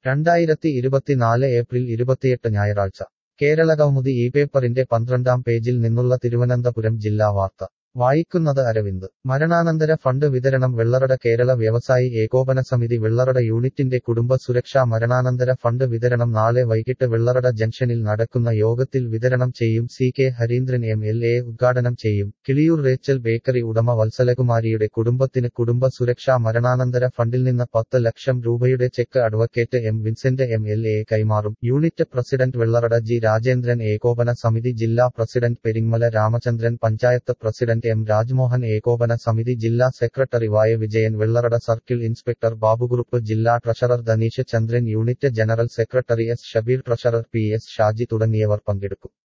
രണ്ടായിരത്തി ഇരുപത്തിനാല് ഏപ്രിൽ ഇരുപത്തിയെട്ട് ഞായറാഴ്ച കേരള കൗമുദി ഈ പേപ്പറിന്റെ പന്ത്രണ്ടാം പേജിൽ നിന്നുള്ള തിരുവനന്തപുരം ജില്ലാ വാർത്ത വായിക്കുന്നത് അരവിന്ദ് മരണാനന്തര ഫണ്ട് വിതരണം വെള്ളറട കേരള വ്യവസായി ഏകോപന സമിതി വെള്ളറട യൂണിറ്റിന്റെ കുടുംബ സുരക്ഷാ മരണാനന്തര ഫണ്ട് വിതരണം നാളെ വൈകിട്ട് വെള്ളറട ജംഗ്ഷനിൽ നടക്കുന്ന യോഗത്തിൽ വിതരണം ചെയ്യും C K Harindran M L A ഉദ്ഘാടനം ചെയ്യും കിളിയൂർ റേച്ചൽ ബേക്കറി ഉടമ വത്സലകുമാരിയുടെ കുടുംബത്തിന് കുടുംബ സുരക്ഷാ മരണാനന്തര ഫണ്ടിൽ നിന്ന് പത്ത് ലക്ഷം രൂപയുടെ cheque advocate M Vincent M L A കൈമാറും unit president Vellarada G Rajendran ഏകോപന സമിതി ജില്ലാ president Peringamala Ramachandran panchayat president M Rajmohan ഏകോപന സമിതി ജില്ലാ സെക്രട്ടറി വായ വിജയൻ വെള്ളറട സർക്കിൾ ഇൻസ്പെക്ടർ ബാബുകുറുപ്പ് ജില്ലാ treasurer Dhaneesh Chandran unit general secretary S Shabeer treasurer P S Shaji തുടങ്ങിയവർ പങ്കെടുക്കും